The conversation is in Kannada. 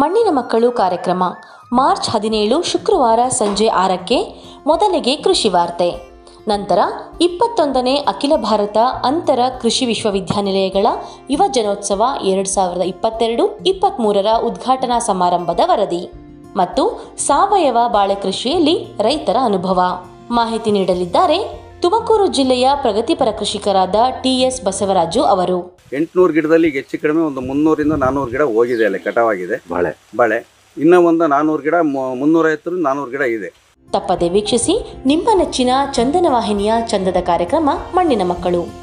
ಮಣ್ಣಿನ ಮಕ್ಕಳು ಕಾರ್ಯಕ್ರಮ ಮಾರ್ಚ್ ಹದಿನೇಳು ಶುಕ್ರವಾರ ಸಂಜೆ ಆರಕ್ಕೆ ಮೊದಲಿಗೆ ಕೃಷಿ ವಾರ್ತೆ ನಂತರ ಇಪ್ಪತ್ತೊಂದನೇ ಅಖಿಲ ಭಾರತ ಅಂತರ ಕೃಷಿ ವಿಶ್ವವಿದ್ಯಾನಿಲಯಗಳ ಯುವ ಜನೋತ್ಸವ ಎರಡು ಸಾವಿರದ ಇಪ್ಪತ್ತೆರಡು ಇಪ್ಪತ್ತ್ಮೂರರ ಉದ್ಘಾಟನಾ ಸಮಾರಂಭದ ವರದಿ ಮತ್ತು ಸಾವಯವ ಬಾಳೆ ಕೃಷಿಯಲ್ಲಿ ರೈತರ ಅನುಭವ ಮಾಹಿತಿ ನೀಡಲಿದ್ದಾರೆ ತುಮಕೂರು ಜಿಲ್ಲೆಯ ಪ್ರಗತಿಪರ ಕೃಷಿಕರಾದ ಟಿಎಸ್ ಬಸವರಾಜು ಅವರು ಎಂಟುನೂರು ಗಿಡದಲ್ಲಿ ಈಗ ಹೆಚ್ಚು ಕಡಿಮೆ ಒಂದು ಮುನ್ನೂರಿಂದ ನಾನ್ನೂರು ಗಿಡ ಹೋಗಿದೆ ಅಲ್ಲಿ ಕಟಾವಾಗಿದೆ ಬಾಳೆ ಬಾಳೆ ಇನ್ನೂ ಒಂದು ನಾನ್ನೂರು ಗಿಡ ಮು- ಮುನ್ನೂರೈವತ್ತರಿಂದ ನಾನ್ನೂರು ಗಿಡ ಇದೆ ತಪ್ಪದೆ ವೀಕ್ಷಿಸಿ ನಿಮ್ಮ ನೆಚ್ಚಿನ ಚಂದನ ವಾಹಿನಿಯ ಚಂದದ ಕಾರ್ಯಕ್ರಮ ಮಣ್ಣಿನ ಮಕ್ಕಳು